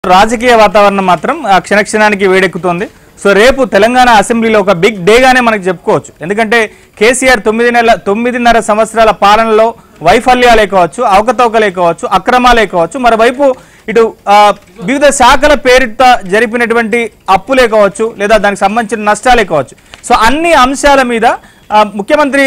రాజకీయ వాతావరణం మాత్రం ఆ క్షణక్షణానికి వేడెక్కుతోంది సో రేపు తెలంగాణ అసెంబ్లీలో ఒక బిగ్ డేగానే మనకు చెప్పుకోవచ్చు ఎందుకంటే కేసీఆర్ తొమ్మిది నెలల తొమ్మిదిన్నర సంవత్సరాల పాలనలో వైఫల్యాలే కావచ్చు అవకతవకలే కావచ్చు అక్రమాలే కావచ్చు మరోవైపు ఇటు ఆ, వివిధ శాఖల పేరిట జరిపినటువంటి అప్పులే కావచ్చు లేదా దానికి సంబంధించిన నష్టాలే కావచ్చు సో అన్ని అంశాల మీద ఆ, ముఖ్యమంత్రి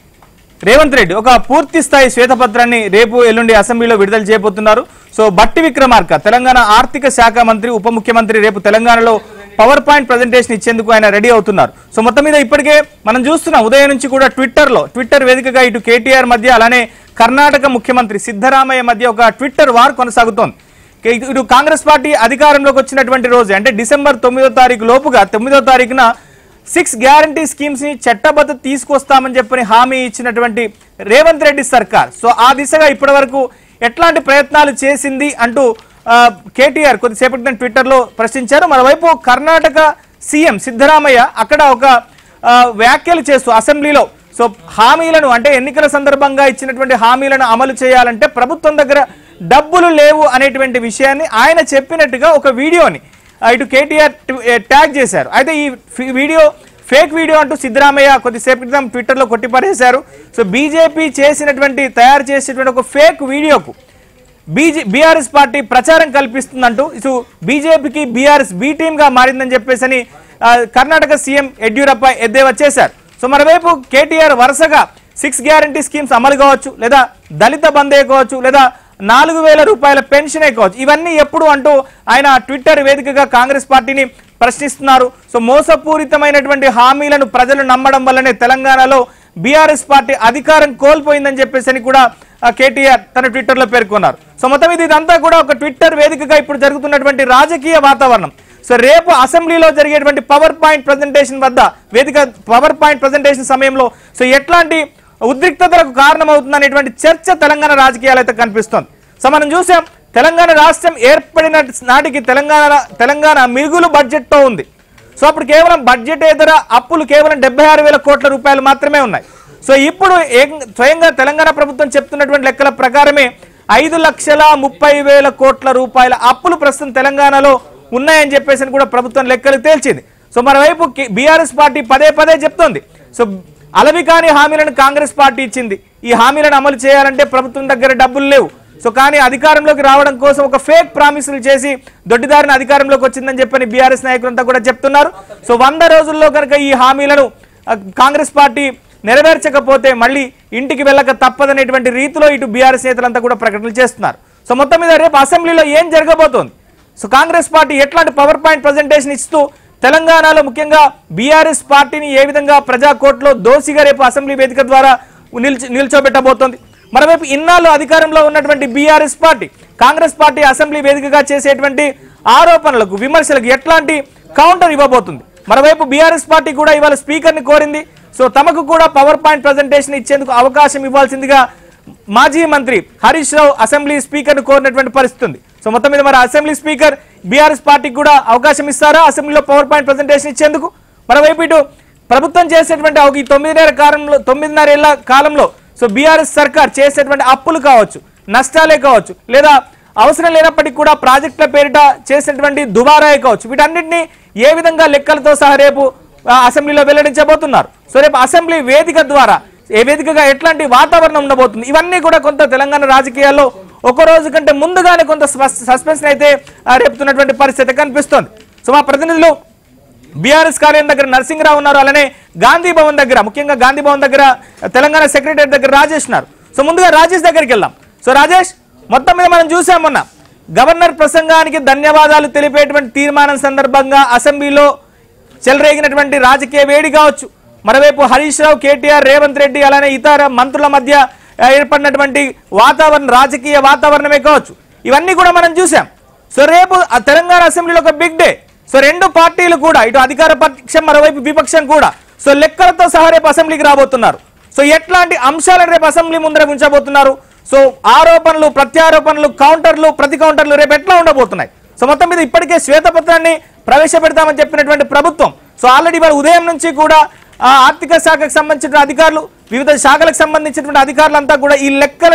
రేవంత్ రెడ్డి ఒక పూర్తి స్థాయి శ్వేతపత్రాన్ని రేపు ఎల్లుండి అసెంబ్లీలో విడుదల చేయబోతున్నారు సో బట్టి విక్రమార్క తెలంగాణ ఆర్థిక శాఖ మంత్రి ఉప ముఖ్యమంత్రి రేపు తెలంగాణలో పవర్ పాయింట్ ప్రజెంటేషన్ ఇచ్చేందుకు ఆయన రెడీ అవుతున్నారు సో మొత్తం మీద ఇప్పటికే మనం చూస్తున్నాం ఉదయం నుంచి కూడా ట్విట్టర్లో ట్విట్టర్ వేదికగా ఇటు కేటీఆర్ మధ్య అలానే కర్ణాటక ముఖ్యమంత్రి సిద్ధరామయ్య మధ్య ఒక ట్విట్టర్ వార్ కొనసాగుతోంది ఇటు- ఇటు కాంగ్రెస్ పార్టీ అధికారంలోకి వచ్చినటువంటి రోజు అంటే డిసెంబర్ తొమ్మిదో తారీఖు లోపుగా తొమ్మిదో తారీఖున సిక్స్ గ్యారంటీ స్కీమ్స్ ని చట్టబద్ధ తీసుకొస్తామని చెప్పని హామీ ఇచ్చినటువంటి రేవంత్ రెడ్డి సర్కార్ సో ఆ దిశగా ఇప్పటి వరకు ఎట్లాంటి ప్రయత్నాలు చేసింది అంటూ ఆ, కేటీఆర్ కొద్దిసేపటి క్రితం ట్విట్టర్లో ప్రశ్నించారు మరోవైపు కర్ణాటక సీఎం సిద్ధరామయ్య అక్కడ ఒక ఆ, వ్యాఖ్యలు చేస్తూ అసెంబ్లీలో సో హామీలను అంటే ఎన్నికల సందర్భంగా ఇచ్చినటువంటి హామీలను అమలు చేయాలంటే ప్రభుత్వం దగ్గర డబ్బులు లేవు అనేటువంటి విషయాన్ని ఆయన చెప్పినట్టుగా ఒక వీడియోని ఆ, ఇటు కేటీఆర్ టు- ఏ, ట్యాగ్ చేశారు అయితే ఈ ఫి- వీడియో ఫేక్ వీడియో అంటూ సిద్ధరామయ్య కొద్దిసేపు క్రితం ట్విట్టర్లో కొట్టిపడేశారు సో బీజేపీ చేసినటువంటి తయారు చేసేటువంటి ఒక ఫేక్ వీడియోకు బీజే బీఆర్ఎస్ పార్టీ ప్రచారం కల్పిస్తుందంటూ ఇటు బీజేపీకి బీఆర్ఎస్ బీ టీమ్గా మారిందని చెప్పేసి ఆ, కర్ణాటక సీఎం యడ్యూరప్ప ఎద్దేవా చేశారు సో మరోవైపు కేటీఆర్ వరుసగా సిక్స్ గ్యారంటీ స్కీమ్స్ అమలు కావచ్చు లేదా దళిత బందే కావచ్చు లేదా నాలుగు వేల రూపాయల పెన్షనే కావచ్చు ఇవన్నీ ఎప్పుడు అంటూ ఆయన ట్విట్టర్ వేదికగా కాంగ్రెస్ పార్టీని ప్రశ్నిస్తున్నారు సో మోసపూరితమైనటువంటి హామీలను ప్రజలు నమ్మడం వల్లనే తెలంగాణలో బీఆర్ఎస్ పార్టీ అధికారం కోల్పోయిందని చెప్పేసి అని కూడా ఆ, కేటీఆర్ తన ట్విట్టర్లో పేర్కొన్నారు సో మొత్తం ఇది ఇదంతా కూడా ఒక ట్విట్టర్ వేదికగా ఇప్పుడు జరుగుతున్నటువంటి రాజకీయ వాతావరణం సో రేపు అసెంబ్లీలో జరిగేటువంటి పవర్ పాయింట్ ప్రజెంటేషన్ వద్ద వేదిక పవర్ పాయింట్ ప్రజెంటేషన్ సమయంలో సో ఎట్లాంటి ఉద్రిక్తతలకు కారణమవుతుంది అనేటువంటి చర్చ తెలంగాణ రాజకీయాలు అయితే కనిపిస్తోంది సో మనం చూసాం తెలంగాణ రాష్ట్రం ఏర్పడిన నాటికి తెలంగాణ తెలంగాణ మిగులు బడ్జెట్తో ఉంది సో అప్పుడు కేవలం బడ్జెట్ ఏదర అప్పులు కేవలం డెబ్బై ఆరు వేల కోట్ల రూపాయలు మాత్రమే ఉన్నాయి సో ఇప్పుడు ఏం- స్వయంగా తెలంగాణ ప్రభుత్వం చెప్తున్నటువంటి లెక్కల ప్రకారమే ఐదు లక్షల ముప్పై వేల కోట్ల రూపాయల అప్పులు ప్రస్తుతం తెలంగాణలో ఉన్నాయని చెప్పేసి అని కూడా ప్రభుత్వం లెక్కలు తేల్చింది సో మరోవైపు బీఆర్ఎస్ పార్టీ పదే పదే చెప్తోంది సో అలవి కాని హామీలను కాంగ్రెస్ పార్టీ ఇచ్చింది ఈ హామీలను అమలు చేయాలంటే ప్రభుత్వం దగ్గర డబ్బులు లేవు సో కానీ అధికారంలోకి రావడం కోసం ఒక ఫేక్ ప్రామిసులు చేసి దొడ్డిదారిన అధికారంలోకి వచ్చిందని చెప్పని బీఆర్ఎస్ నాయకులంతా కూడా చెప్తున్నారు సో వంద రోజుల్లో కనుక ఈ హామీలను ఆ, కాంగ్రెస్ పార్టీ నెరవేర్చకపోతే మళ్ళీ ఇంటికి వెళ్ళక తప్పదనేటువంటి రీతిలో ఇటు బీఆర్ఎస్ నేతలంతా కూడా ప్రకటనలు చేస్తున్నారు సో మొత్తం మీద రేపు అసెంబ్లీలో ఏం జరగబోతోంది సో కాంగ్రెస్ పార్టీ ఎట్లాంటి పవర్ పాయింట్ ప్రజెంటేషన్ ఇస్తూ తెలంగాణలో ముఖ్యంగా బీఆర్ఎస్ పార్టీని ఏ విధంగా ప్రజా కోర్టులో దోషిగా రేపు అసెంబ్లీ వేదిక ద్వారా నిల్చో నిల్చోబెట్టబోతోంది మరోవైపు ఇన్నాళ్ళు అధికారంలో ఉన్నటువంటి BRS party Congress party assembly వేదికగా చేసేటువంటి ఆరోపణలకు విమర్శలకు ఎట్లాంటి కౌంటర్ ఇవ్వబోతుంది మరోవైపు బీఆర్ఎస్ పార్టీ కూడా ఇవాళ స్పీకర్ని కోరింది సో తమకు కూడా పవర్ పాయింట్ ప్రజెంటేషన్ ఇచ్చేందుకు అవకాశం ఇవ్వాల్సిందిగా మాజీ మంత్రి హరీష్ రావు అసెంబ్లీ స్పీకర్ను కోరినటువంటి పరిస్థితి ఉంది సో మొత్తం మీద మరి అసెంబ్లీ స్పీకర్ బీఆర్ఎస్ పార్టీకి కూడా అవకాశం ఇస్తారా అసెంబ్లీలో పవర్ పాయింట్ ప్రజెంటేషన్ ఇచ్చేందుకు మరోవైపు ఇటు ప్రభుత్వం చేసేటువంటి ఒక ఈ తొమ్మిదిన్నర కాలంలో తొమ్మిదిన్నర ఏళ్ల కాలంలో సో బీఆర్ఎస్ సర్కార్ చేసేటువంటి అప్పులు కావచ్చు నష్టాలే కావచ్చు లేదా అవసరం లేనప్పటికీ కూడా ప్రాజెక్టుల పేరిట చేసినటువంటి దుబారాయే కావచ్చు వీటన్నిటిని ఏ విధంగా లెక్కలతో సహా రేపు ఆ, అసెంబ్లీలో వెల్లడించబోతున్నారు సో రేపు అసెంబ్లీ వేదిక ద్వారా ఏ వేదికగా ఎట్లాంటి వాతావరణం ఉండబోతుంది ఇవన్నీ కూడా కొంత తెలంగాణ రాజకీయాల్లో ఒక రోజు కంటే ముందుగానే కొంత సస్పెన్స్ అయితే ఆ, రేపుతున్నటువంటి పరిస్థితి కనిపిస్తోంది సో మా ప్రతినిధులు బీఆర్ఎస్ కార్యాలయం దగ్గర నరసింహరావు ఉన్నారు అలానే గాంధీ భవన్ దగ్గర ముఖ్యంగా గాంధీ భవన్ దగ్గర తెలంగాణ సెక్రటరీ దగ్గర రాజేష్ ఉన్నారు సో ముందుగా రాజేష్ దగ్గరికి వెళ్దాం సో రాజేష్ మొత్తం మీద మనం చూసాం మొన్న గవర్నర్ ప్రసంగానికి ధన్యవాదాలు తెలిపేటువంటి తీర్మానం సందర్భంగా అసెంబ్లీలో చెలరేగినటువంటి రాజకీయ వేడి కావచ్చు మరోవైపు హరీష్ రావు కేటీఆర్ రేవంత్ రెడ్డి అలానే ఇతర మంత్రుల మధ్య ఆ, ఏర్పడినటువంటి వాతావరణం రాజకీయ వాతావరణమే కావచ్చు ఇవన్నీ కూడా మనం చూసాం సో రేపు ఆ తెలంగాణ అసెంబ్లీలో ఒక బిగ్ డే సో రెండు పార్టీలు కూడా ఇటు అధికార పక్షం మరోవైపు విపక్షం కూడా సో లెక్కలతో సహా రేపు అసెంబ్లీకి రాబోతున్నారు సో ఎట్లాంటి అంశాలను రేపు అసెంబ్లీ ముందర ఉంచబోతున్నారు సో ఆరోపణలు ప్రత్యారోపణలు కౌంటర్లు ప్రతి కౌంటర్లు రేపు ఎట్లా ఉండబోతున్నాయి సో మొత్తం మీద ఇప్పటికే శ్వేతపత్రాన్ని ప్రవేశపెడతామని చెప్పినటువంటి ప్రభుత్వం సో ఆల్రెడీ వారు ఉదయం నుంచి కూడా ఆ ఆర్థిక శాఖకు సంబంధించిన అధికారులు వివిధ శాఖలకు సంబంధించినటువంటి అధికారులంతా కూడా ఈ లెక్కలను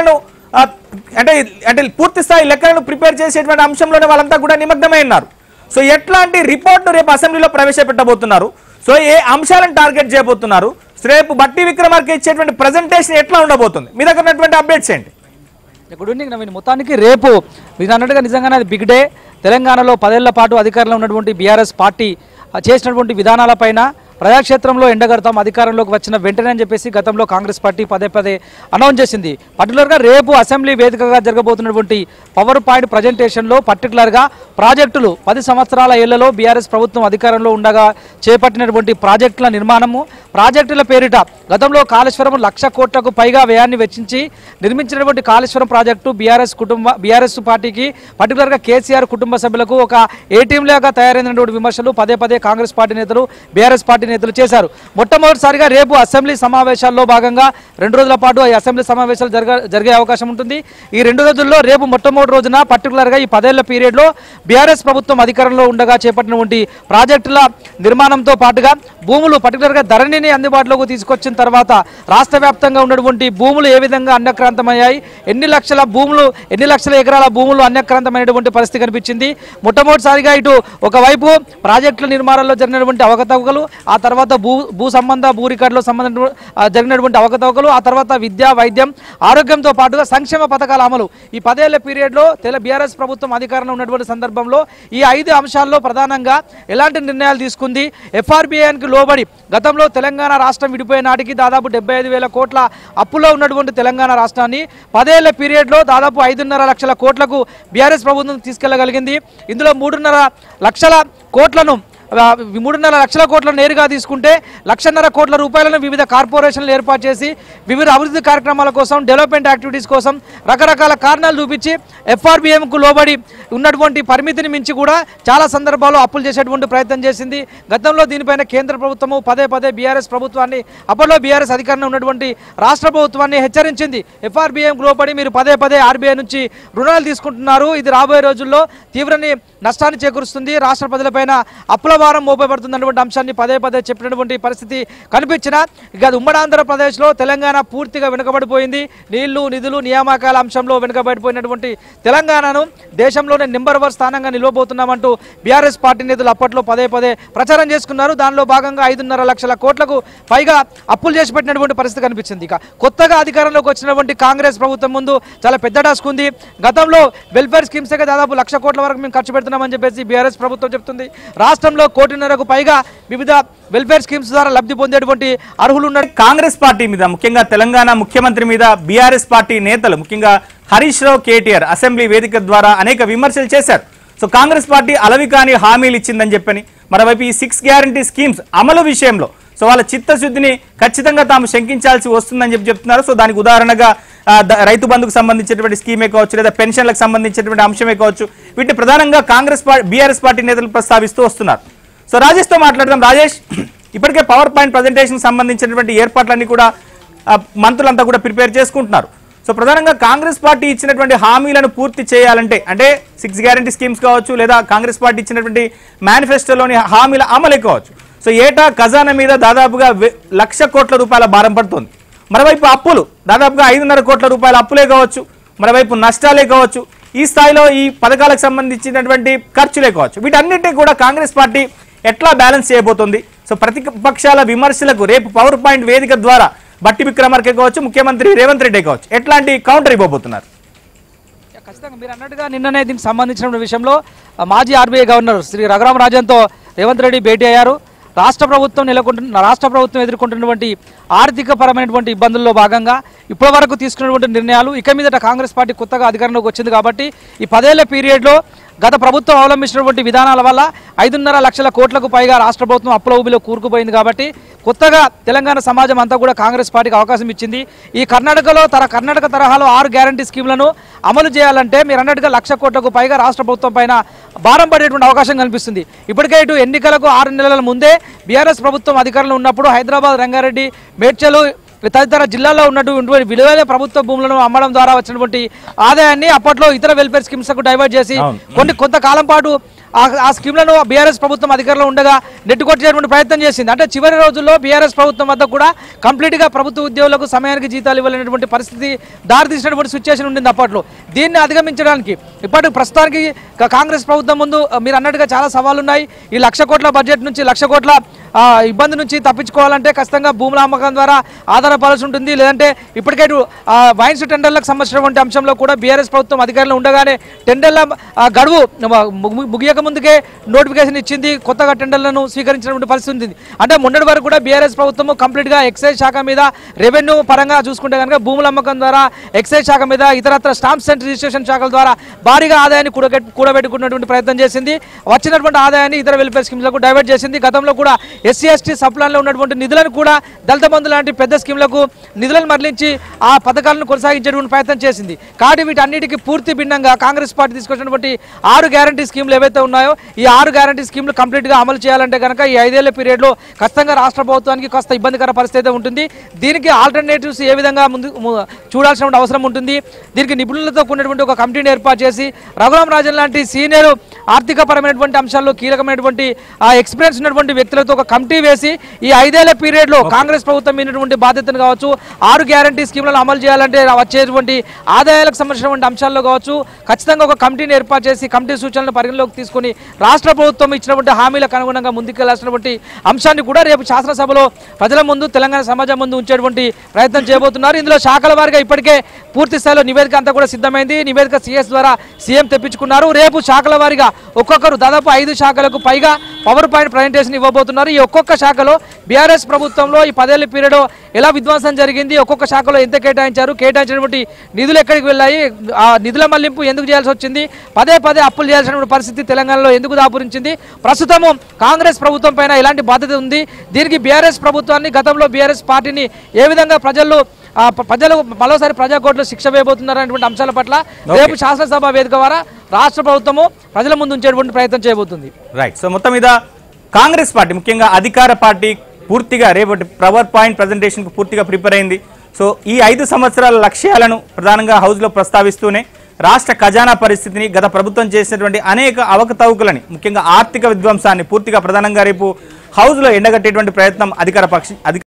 ఆ, అంటే అంటే పూర్తి స్థాయి లెక్కలను ప్రిపేర్ చేసేటువంటి అంశంలోనే వాళ్ళంతా కూడా నిమగ్నమై ఉన్నారు సో ఎట్లాంటి రిపోర్ట్ రేపు అసెంబ్లీలో ప్రవేశపెట్టబోతున్నారు సో ఏ అంశాలను టార్గెట్ చేయబోతున్నారు సో రేపు బట్టి విక్రమార్క ఇచ్చేటువంటి ప్రజెంటేషన్ ఎట్లా ఉండబోతుంది మీ దగ్గర ఉన్నటువంటి అప్డేట్స్ ఏంటి గుడ్ ఈవినింగ్ నవీన్ మొత్తానికి రేపు మీరు అన్నట్టుగా నిజంగానే అది బిగ్ డే తెలంగాణలో పదేళ్ల పాటు అధికారంలో ఉన్నటువంటి బీఆర్ఎస్ పార్టీ ఆ, చేసినటువంటి విధానాలపైన ప్రజాక్షేత్రంలో ఎండగడతాం అధికారంలోకి వచ్చిన వెంటనే అని చెప్పేసి గతంలో కాంగ్రెస్ పార్టీ పదే పదే అనౌన్స్ చేసింది పర్టికులర్గా రేపు అసెంబ్లీ వేదికగా జరగబోతున్నటువంటి పవర్ పాయింట్ ప్రజెంటేషన్లో పర్టికులర్గా ప్రాజెక్టులు పది సంవత్సరాల ఏళ్లలో బీఆర్ఎస్ ప్రభుత్వం అధికారంలో ఉండగా చేపట్టినటువంటి ప్రాజెక్టుల నిర్మాణము ప్రాజెక్టుల పేరిట గతంలో కాళేశ్వరం లక్ష కోట్లకు పైగా వ్యయాన్ని వెచ్చించి నిర్మించినటువంటి కాళేశ్వరం ప్రాజెక్టు బీఆర్ఎస్ కుటుంబ బీఆర్ఎస్ పార్టీకి పర్టికులర్గా కేసీఆర్ కుటుంబ సభ్యులకు ఒక ఏటీఎం లాగా తయారైనటువంటి విమర్శలు పదే పదే కాంగ్రెస్ పార్టీ నేతలు బీఆర్ఎస్ పార్టీ నేతలు చేశారు మొట్టమొదటిసారిగా రేపు అసెంబ్లీ సమావేశాల్లో భాగంగా రెండు రోజుల పాటు ఈ అసెంబ్లీ సమావేశాలు జరగ జరిగే అవకాశం ఉంటుంది ఈ రెండు రోజుల్లో రేపు మొట్టమొదటి రోజున పర్టికులర్గా ఈ పదేళ్ల పీరియడ్లో బీఆర్ఎస్ ప్రభుత్వం అధికారంలో ఉండగా చేపట్టినటువంటి ప్రాజెక్టుల నిర్మాణంతో పాటుగా భూములు పర్టికులర్గా ధరణిని అందుబాటులోకి తీసుకొచ్చిన తర్వాత రాష్ట్ర వ్యాప్తంగా ఉన్నటువంటి భూములు ఏ విధంగా అన్యక్రాంతమయ్యాయి ఎన్ని లక్షల భూములు ఎన్ని లక్షల ఎకరాల భూములు అన్యక్రాంతమైనటువంటి పరిస్థితి కనిపించింది మొట్టమొదటిసారిగా ఇటు ఒకవైపు ప్రాజెక్టుల నిర్మాణంలో జరిగినటువంటి అవకతవకలు ఆ తర్వాత భూ భూ సంబంధ భూ రికార్డులో సంబంధించిన ఆ, జరిగినటువంటి అవకతవకలు ఆ తర్వాత విద్య వైద్యం ఆరోగ్యంతో పాటుగా సంక్షేమ పథకాల అమలు ఈ పదేళ్ల పీరియడ్లో తెల బీఆర్ఎస్ ప్రభుత్వం అధికారంలో ఉన్నటువంటి సందర్భంలో ఈ ఐదు అంశాల్లో ప్రధానంగా ఎలాంటి నిర్ణయాలు తీసుకుంది ఎఫ్ఆర్బిఐకి లోబడి గతంలో తెలంగాణ రాష్ట్రం విడిపోయే నాటికి దాదాపు డెబ్బై ఐదు వేల కోట్ల అప్పులో ఉన్నటువంటి తెలంగాణ రాష్ట్రాన్ని పదేళ్ల పీరియడ్లో దాదాపు ఐదున్నర లక్షల కోట్లకు బీఆర్ఎస్ ప్రభుత్వం తీసుకెళ్లగలిగింది ఇందులో మూడున్నర లక్షల కోట్లను ఆ, మూడున్నర లక్షల కోట్లను నేరుగా తీసుకుంటే లక్షన్నర కోట్ల రూపాయలను వివిధ కార్పొరేషన్లు ఏర్పాటు చేసి వివిధ అభివృద్ధి కార్యక్రమాల కోసం డెవలప్మెంట్ యాక్టివిటీస్ కోసం రకరకాల కారణాలు చూపించి ఎఫ్ఆర్బిఎంకు లోబడి ఉన్నటువంటి పరిమితిని మించి కూడా చాలా సందర్భాల్లో అప్పులు చేసేటువంటి ప్రయత్నం చేసింది గతంలో దీనిపైన కేంద్ర ప్రభుత్వము పదే పదే బీఆర్ఎస్ ప్రభుత్వాన్ని అప్పట్లో బీఆర్ఎస్ అధికారంలో ఉన్నటువంటి రాష్ట్ర ప్రభుత్వాన్ని హెచ్చరించింది ఎఫ్ఆర్బిఎంకు లోబడి మీరు పదే పదే ఆర్బీఐ నుంచి రుణాలు తీసుకుంటున్నారు ఇది రాబోయే రోజుల్లో తీవ్రని నష్టాన్ని చేకూరుస్తుంది రాష్ట్ర ప్రజలపైన అప్పుల భారం మోపబడుతుంది అన్నటువంటి అంశాన్ని పదే పదే చెప్పినటువంటి పరిస్థితి కనిపించిన ఇక అది ఉమ్మడి ఆంధ్రప్రదేశ్లో తెలంగాణ పూర్తిగా వెనుకబడిపోయింది నీళ్లు నిధులు నియామకాల అంశంలో వెనుకబడిపోయినటువంటి తెలంగాణను దేశంలోనే నెంబర్ వన్ స్థానంగా నిలవబోతున్నామంటూ బీఆర్ఎస్ పార్టీ నేతలు అప్పట్లో పదే పదే ప్రచారం చేసుకున్నారు దానిలో భాగంగా ఐదున్నర లక్షల కోట్లకు పైగా అప్పులు చేసి పెట్టినటువంటి పరిస్థితి కనిపించింది ఇక కొత్తగా అధికారంలోకి వచ్చినటువంటి కాంగ్రెస్ ప్రభుత్వం ముందు చాలా పెద్ద టాస్క్ ఉంది గతంలో వెల్ఫేర్ స్కీమ్స్ దాదాపు లక్ష కోట్ల వరకు మేము ఖర్చు పెడుతున్నామని చెప్పేసి బీఆర్ఎస్ ప్రభుత్వం చెప్తుంది రాష్ట్రంలో కోటిన్నరకు పైగా వివిధ వెల్ఫేర్ స్కీమ్స్ ద్వారా లబ్ధి పొందేటువంటి అర్హులు ఉన్నారు కాంగ్రెస్ పార్టీ మీద ముఖ్యంగా తెలంగాణ ముఖ్యమంత్రి మీద బీఆర్ఎస్ పార్టీ నేతలు ముఖ్యంగా హరీష్ రావు కేటీఆర్ అసెంబ్లీ వేదిక ద్వారా అనేక విమర్శలు చేశారు సో కాంగ్రెస్ పార్టీ అలవి కాని హామీలు ఇచ్చిందని చెప్పని మరోవైపు ఈ సిక్స్ గ్యారంటీ స్కీమ్స్ అమలు విషయంలో సో వాళ్ళ చిత్తశుద్ధిని ఖచ్చితంగా తాము శంకించాల్సి వస్తుందని చెప్పి చెప్తున్నారు సో దానికి ఉదాహరణగా ఆ, ద- రైతు బంధుకు సంబంధించినటువంటి స్కీమే కావచ్చు లేదా పెన్షన్లకు సంబంధించినటువంటి అంశమే కావచ్చు వీటిని ప్రధానంగా కాంగ్రెస్ పార్టీ బీఆర్ఎస్ పార్టీ నేతలు ప్రస్తావిస్తూ వస్తున్నారు సో రాజేష్తో మాట్లాడదాం రాజేష్ ఇప్పటికే పవర్ పాయింట్ ప్రజెంటేషన్ సంబంధించినటువంటి ఏర్పాట్లన్నీ కూడా ఆ, మంత్రులంతా కూడా ప్రిపేర్ చేసుకుంటున్నారు సో ప్రధానంగా కాంగ్రెస్ పార్టీ ఇచ్చినటువంటి హామీలను పూర్తి చేయాలంటే అంటే సిక్స్ గ్యారంటీ స్కీమ్స్ కావచ్చు లేదా కాంగ్రెస్ పార్టీ ఇచ్చినటువంటి మేనిఫెస్టోలోని హామీల అమలే కావచ్చు సో ఏటా ఖజానా మీద దాదాపుగా వె- లక్ష కోట్ల రూపాయల భారం పడుతుంది మరోవైపు అప్పులు దాదాపుగా ఐదున్నర కోట్ల రూపాయల అప్పులే కావచ్చు మరోవైపు నష్టాలే కావచ్చు ఈ స్థాయిలో ఈ పథకాలకు సంబంధించినటువంటి ఖర్చులే కావచ్చు వీటన్నిటిని కూడా కాంగ్రెస్ పార్టీ ఎట్లా బ్యాలెన్స్ చేయబోతుంది సో ప్రతిపక్షాల విమర్శలకు రేపు పవర్ పాయింట్ వేదిక ద్వారా బట్టి విక్రమార్కే కావచ్చు ముఖ్యమంత్రి రేవంత్ రెడ్డి కావచ్చు ఎట్లాంటి కౌంటర్ ఇవ్వబోతున్నారు ఖచ్చితంగా మీరు అన్నట్టుగా నిన్ననే దీనికి సంబంధించిన విషయంలో ఆ, మాజీ ఆర్బీఐ గవర్నర్ శ్రీ రఘురామ రాజన్తో రేవంత్ రెడ్డి భేటీ అయ్యారు రాష్ట్ర ప్రభుత్వం నెలకొంటున్న రాష్ట్ర ప్రభుత్వం ఎదుర్కొంటున్నటువంటి ఆర్థిక పరమైనటువంటి ఇబ్బందుల్లో భాగంగా ఇప్పటి వరకు తీసుకున్నటువంటి నిర్ణయాలు ఇక మీదట కాంగ్రెస్ పార్టీ కొత్తగా అధికారంలోకి వచ్చింది కాబట్టి ఈ పదేళ్ల పీరియడ్లో గత ప్రభుత్వం అవలంబించినటువంటి విధానాల వల్ల ఐదున్నర లక్షల కోట్లకు పైగా రాష్ట్ర ప్రభుత్వం అప్పుల ఊబిలో కూరుకుపోయింది కాబట్టి కొత్తగా తెలంగాణ సమాజం అంతా కూడా కాంగ్రెస్ పార్టీకి అవకాశం ఇచ్చింది ఈ కర్ణాటకలో తర కర్ణాటక తరహాలో ఆరు గ్యారంటీ స్కీమ్లను అమలు చేయాలంటే మీరు అన్నట్టుగా లక్ష కోట్లకు పైగా రాష్ట్ర ప్రభుత్వం పైన భారం పడేటువంటి అవకాశం కనిపిస్తుంది ఇప్పటికే ఇటు ఎన్నికలకు ఆరు నెలల ముందే బీఆర్ఎస్ ప్రభుత్వం అధికారంలో ఉన్నప్పుడు హైదరాబాద్ రంగారెడ్డి మేడ్చలు తదితర జిల్లాల్లో ఉన్నటువంటి విలువైన ప్రభుత్వ భూములను అమ్మడం ద్వారా వచ్చినటువంటి ఆదాయాన్ని అప్పట్లో ఇతర వెల్ఫేర్ స్కీమ్స్ కు డైవర్ట్ చేసి అవును. కొన్ని కొంతకాలం పాటు ఆ ఆ స్కీమ్లను బీఆర్ఎస్ ప్రభుత్వం అధికారంలో ఉండగా నెట్టుకొట్టేటువంటి ప్రయత్నం చేసింది అంటే చివరి రోజుల్లో బీఆర్ఎస్ ప్రభుత్వం వద్ద కూడా కంప్లీట్ గా ప్రభుత్వ ఉద్యోగులకు సమయానికి జీతాలు ఇవ్వలేనటువంటి పరిస్థితి దారితీసినటువంటి సిచ్యువేషన్ ఉండింది అప్పట్లో దీన్ని అధిగమించడానికి ఇప్పటి ప్రస్తుతానికి కా- కాంగ్రెస్ ప్రభుత్వం ముందు ఆ, మీరు అన్నట్టుగా చాలా సవాళ్ళు ఉన్నాయి ఈ లక్ష కోట్ల బడ్జెట్ నుంచి లక్ష కోట్ల ఆ, ఇబ్బంది నుంచి తప్పించుకోవాలంటే ఖచ్చితంగా భూముల అమ్మకం ద్వారా ఆధారపడాల్సి ఉంటుంది లేదంటే ఇప్పటికే ఇటు, ఆ, వైన్స్ టెండర్లకు సంబంధించినటువంటి అంశంలో కూడా బీఆర్ఎస్ ప్రభుత్వం అధికారంలో ఉండగానే టెండర్ల ఆ, గడువు ము- ముగియక ముందుకే నోటిఫికేషన్ ఇచ్చింది కొత్తగా టెండర్లను స్వీకరించినటువంటి పరిస్థితి ఉంది అంటే మొన్నటి వరకు కూడా బీఆర్ఎస్ ప్రభుత్వం కంప్లీట్గా ఎక్సైజ్ శాఖ మీద రెవెన్యూ పరంగా చూసుకుంటే కనుక భూముల అమ్మకం ద్వారా ఎక్సైజ్ శాఖ మీద ఇతరత్ర స్టాంప్స్ అండ్ రిజిస్ట్రేషన్ శాఖల ద్వారా భారీగా ఆదాయాన్ని కూడగట్ కూడబెట్టుకున్నటువంటి ప్రయత్నం చేసింది వచ్చినటువంటి ఆదాయాన్ని ఇతర వెల్ఫేర్ స్కీమ్లకు డైవర్ట్ చేసింది గతంలో కూడా ఎస్సీ ఎస్టీ సబ్ ప్లాన్లో ఉన్నటువంటి నిధులను కూడా దళిత బంధు లాంటి పెద్ద స్కీమ్లకు నిధులను మరలించి ఆ పథకాలను కొనసాగించేటువంటి ప్రయత్నం చేసింది కాబట్టి వీటన్నిటికీ పూర్తి భిన్నంగా కాంగ్రెస్ పార్టీ తీసుకొచ్చినటువంటి ఆరు గ్యారంటీ స్కీమ్లు ఏవైతే ఉన్నాయో ఈ ఆరు గ్యారంటీ స్కీమ్లు కంప్లీట్గా అమలు చేయాలంటే కనుక ఈ ఐదేళ్ల పీరియడ్లో ఖచ్చితంగా రాష్ట్ర ప్రభుత్వానికి కాస్త ఇబ్బందికర పరిస్థితి అయితే ఉంటుంది దీనికి ఆల్టర్నేటివ్స్ ఏ విధంగా ముందు ము- చూడాల్సిన అవసరం ఉంటుంది దీనికి నిపుణులతో కూడినటువంటి ఒక కమిటీని ఏర్పాటు చేసి రఘురాం రాజన్ లాంటి సీనియర్ ఆర్థిక పరమైనటువంటి అంశాల్లో కీలకమైనటువంటి ఆ ఎక్స్పీరియన్స్ ఉన్నటువంటి వ్యక్తులతో ఒక కమిటీ వేసి ఈ ఐదేళ్ల పీరియడ్లో కాంగ్రెస్ ప్రభుత్వం మీనటువంటి బాధ్యతను కావచ్చు ఆరు గ్యారంటీ స్కీమ్లను అమలు చేయాలంటే వచ్చేటువంటి ఆదాయాలకు సంబంధించినటువంటి అంశాల్లో కావచ్చు ఖచ్చితంగా ఒక కమిటీని ఏర్పాటు చేసి కమిటీ సూచనలను పరిగణలోకి తీసుకొని రాష్ట్ర ప్రభుత్వం ఇచ్చినటువంటి హామీలకు అనుగుణంగా ముందుకెళ్లాల్సినటువంటి అంశాన్ని కూడా రేపు శాసనసభలో ప్రజల ముందు తెలంగాణ సమాజం ముందు ఉంచేటువంటి ప్రయత్నం చేయబోతున్నారు ఇందులో శాఖల వారిగా ఇప్పటికే పూర్తి స్థాయిలో నివేదిక అంతా కూడా సిద్ధమైంది నివేదిక సీఎస్ ద్వారా సీఎం తెప్పించుకున్నారు రేపు శాఖల వారిగా ఒక్కొక్కరు దాదాపు ఐదు శాఖలకు పైగా పవర్ పాయింట్ ప్రజెంటేషన్ ఇవ్వబోతున్నారు ఈ ఒక్కొక్క శాఖలో బీఆర్ఎస్ ప్రభుత్వంలో ఈ పదేళ్ల పీరియడ్ ఎలా విధ్వంసం జరిగింది ఒక్కొక్క శాఖలో ఎంత కేటాయించారు కేటాయించినటువంటి నిధులు ఎక్కడికి వెళ్ళాయి ఆ నిధుల మళ్లింపు ఎందుకు చేయాల్సి వచ్చింది పదే పదే అప్పులు చేయాల్సినటువంటి పరిస్థితి తెలంగాణలో ఎందుకు దాపురించింది ప్రస్తుతము కాంగ్రెస్ ప్రభుత్వం పైన ఎలాంటి బాధ్యత ఉంది దీనికి బీఆర్ఎస్ ప్రభుత్వాన్ని గతంలో బీఆర్ఎస్ పార్టీని ఏ విధంగా ప్రజల్లో ఆ, ప- ప్రజలు మరోసారి ప్రజా కోర్టులో శిక్ష వేయబోతున్నారు అనేటువంటి అంశాల పట్ల రేపు శాసనసభ వేదిక ద్వారా రాష్ట్ర ప్రభుత్వము ప్రజల ముందు ఉంచేటువంటి ప్రయత్నం చేయబోతుంది రైట్ సో మొత్తం మీద కాంగ్రెస్ పార్టీ ముఖ్యంగా అధికార పార్టీ పూర్తిగా రేపటి పవర్ పాయింట్ ప్రజెంటేషన్ కు పూర్తిగా ప్రిపేర్ అయింది సో ఈ ఐదు సంవత్సరాల లక్ష్యాలను ప్రధానంగా హౌస్ లో ప్రస్తావిస్తూనే రాష్ట్ర ఖజానా పరిస్థితిని గత ప్రభుత్వం చేసినటువంటి అనేక అవకతవకలని ముఖ్యంగా ఆర్థిక విధ్వంసాన్ని పూర్తిగా ప్రధానంగా రేపు హౌస్ లో ఎండగట్టేటువంటి ప్రయత్నం అధికార పక్ష అధిక